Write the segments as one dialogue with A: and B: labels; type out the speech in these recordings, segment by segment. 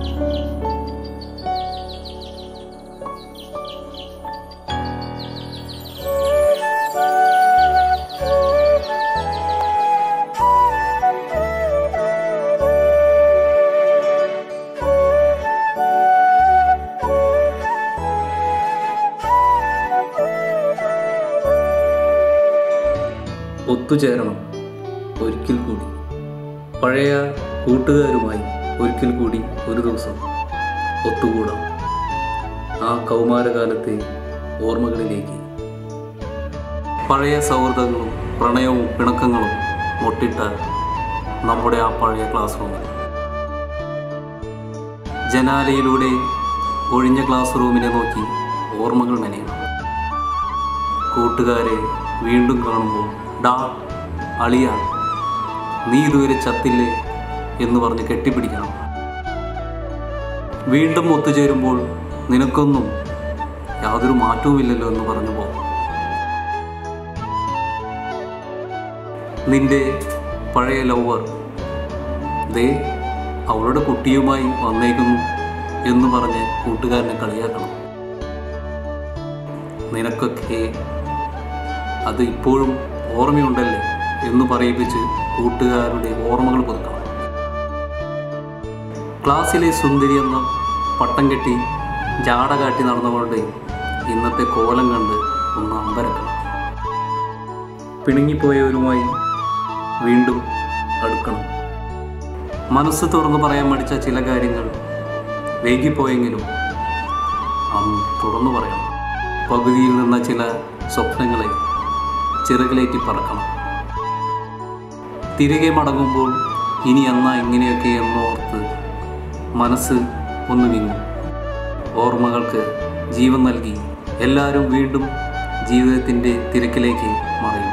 A: ഒത്തുചേരണം ഒരിക്കൽ കൂടി പഴയ കൂട്ടുകാരുമായി ഒരിക്കൽ കൂടി ഒരു ദിവസം ഒത്തുകൂടാം ആ കൗമാരകാലത്തെ ഓർമ്മകളിലേക്ക് പഴയ സൗഹൃദങ്ങളും പ്രണയവും പിണക്കങ്ങളും മുട്ടിട്ട നമ്മുടെ ആ പഴയ ക്ലാസ് റൂമിൽ ജനാലയിലൂടെ ഒഴിഞ്ഞ ക്ലാസ് റൂമിനെ നോക്കി ഓർമ്മകൾ നനയണം കൂട്ടുകാരെ വീണ്ടും കാണുമ്പോൾ ഡാ അളിയ നീ ഇതുവരെ ചത്തില്ലേ എന്ന് പറഞ്ഞ് കെട്ടിപ്പിടിക്കണം വീണ്ടും ഒത്തുചേരുമ്പോൾ നിനക്കൊന്നും യാതൊരു മാറ്റവുമില്ലല്ലോ എന്ന് പറഞ്ഞു പോകും നിന്റെ പഴയ ലവർ ദേ അവളുടെ കുട്ടിയുമായി വന്നേക്കുന്നു എന്ന് പറഞ്ഞ് കൂട്ടുകാരനെ കളിയാക്കണം നിനക്കൊക്കെ അത് ഇപ്പോഴും ഓർമ്മയുണ്ടല്ലേ എന്ന് പറയിപ്പിച്ച് കൂട്ടുകാരുടെ ഓർമ്മകൾ പുതുക്കണം ക്ലാസ്സിലെ സുന്ദരി എന്ന പട്ടം കെട്ടി ജാട കാട്ടി നടന്നവളുടെ ഇന്നത്തെ കോലം കണ്ട് ഒന്ന് അമ്പരക്കണം പിണങ്ങിപ്പോയവരുമായി വീണ്ടും അടുക്കണം മനസ്സ് തുറന്നു പറയാൻ മടിച്ച ചില കാര്യങ്ങൾ വൈകിപ്പോയെങ്കിലും അന്ന് തുറന്നു പറയണം പകുതിയിൽ നിന്ന ചില സ്വപ്നങ്ങളെ ചിറകിലേറ്റി പറക്കണം തിരികെ മടങ്ങുമ്പോൾ ഇനി എന്നാ ഇങ്ങനെയൊക്കെ എന്നോർത്ത് മനസ്സ് ഒന്ന് വിങ്ങും ഓർമ്മകൾക്ക് ജീവൻ നൽകി എല്ലാവരും വീണ്ടും ജീവിതത്തിൻ്റെ തിരക്കിലേക്ക് മറയും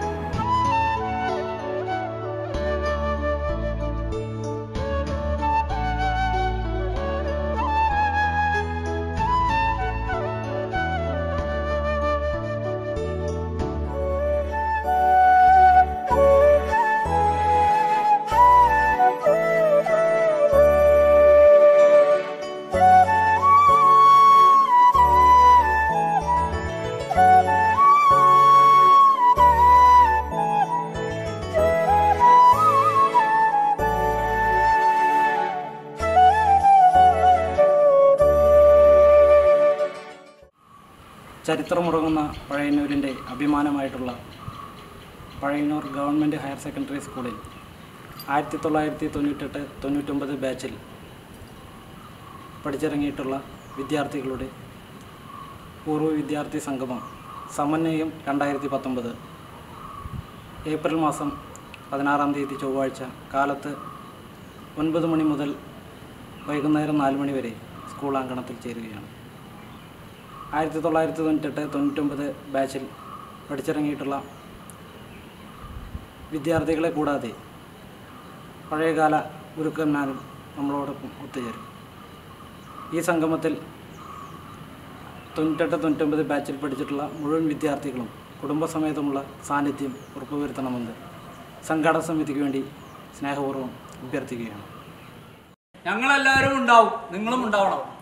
B: ചരിത്രമുറങ്ങുന്ന പഴയന്നൂരിൻ്റെ അഭിമാനമായിട്ടുള്ള പഴയന്നൂർ ഗവൺമെൻറ് ഹയർ സെക്കൻഡറി സ്കൂളിൽ ആയിരത്തി തൊള്ളായിരത്തി തൊണ്ണൂറ്റെട്ട് തൊണ്ണൂറ്റൊമ്പത് ബാച്ചിൽ പഠിച്ചിറങ്ങിയിട്ടുള്ള വിദ്യാർത്ഥികളുടെ പൂർവ്വ വിദ്യാർത്ഥി സംഗമം സമന്വയം രണ്ടായിരത്തി പത്തൊമ്പത് ഏപ്രിൽ മാസം പതിനാറാം തീയതി ചൊവ്വാഴ്ച കാലത്ത് ഒൻപത് മണി മുതൽ വൈകുന്നേരം നാല് മണി വരെ സ്കൂൾ അങ്കണത്തിൽ ചേരുകയാണ് ആയിരത്തി തൊള്ളായിരത്തി തൊണ്ണൂറ്റെട്ട് തൊണ്ണൂറ്റൊമ്പത് ബാച്ചിൽ പഠിച്ചിറങ്ങിയിട്ടുള്ള വിദ്യാർത്ഥികളെ കൂടാതെ പഴയകാല ഗുരുക്കന്മാരും നമ്മളോടൊപ്പം ഒത്തുചേരും ഈ സംഗമത്തിൽ തൊണ്ണൂറ്റെട്ട് തൊണ്ണൂറ്റൊമ്പത് ബാച്ചിൽ പഠിച്ചിട്ടുള്ള മുഴുവൻ വിദ്യാർത്ഥികളും കുടുംബസമേതമുള്ള സാന്നിധ്യം ഉറപ്പുവരുത്തണമെന്ന് സംഘാടക സമിതിക്ക് വേണ്ടി സ്നേഹപൂർവ്വം അഭ്യർത്ഥിക്കുകയാണ്
C: ഞങ്ങളെല്ലാവരും ഉണ്ടാവും നിങ്ങളും ഉണ്ടാവണം